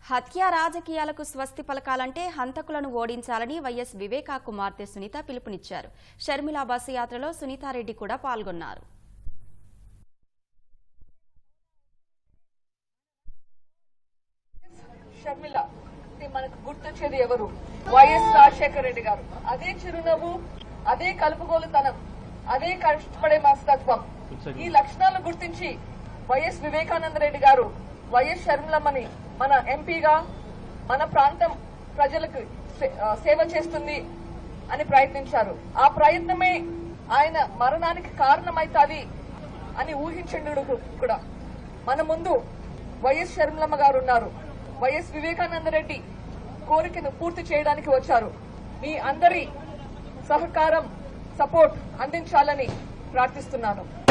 హత్య రాజకీయాలకు స్వస్తి పలకాలంటే హంతకులను ఓడించాలని వైఎస్ వివేకా కుమార్తె సునీత పిలుపునిచ్చారు షర్మిల బస్సు యాత్రలో సునీతారెడ్డి కూడా పాల్గొన్నారు షర్మిల ఇది మనకు గుర్తొచ్చేది ఎవరు వైఎస్ రాజశేఖర రెడ్డి గారు అదే చిరునవ్వు అదే కలుపుగోలుతనం అదే కష్టపడే మనస్తత్వం ఈ లక్షణాలను గుర్తించి వైఎస్ వివేకానంద రెడ్డి గారు వైఎస్ షర్మిలమ్మని మన ఎంపీగా మన ప్రాంతం ప్రజలకు సే- ఆ, సేవ చేస్తుంది అని ప్రయత్నించారు ఆ ప్రయత్నమే ఆయన మరణానికి కారణమైతాది అని ఊహించండు కూడా మన ముందు వైఎస్ షర్మిలమ్మ గారు ఉన్నారు వైఎస్ వివేకానంద రెడ్డి కోరికను పూర్తి చేయడానికి వచ్చారు మీ అందరి సహకారం సపోర్ట్ అందించాలని ప్రార్థిస్తున్నాను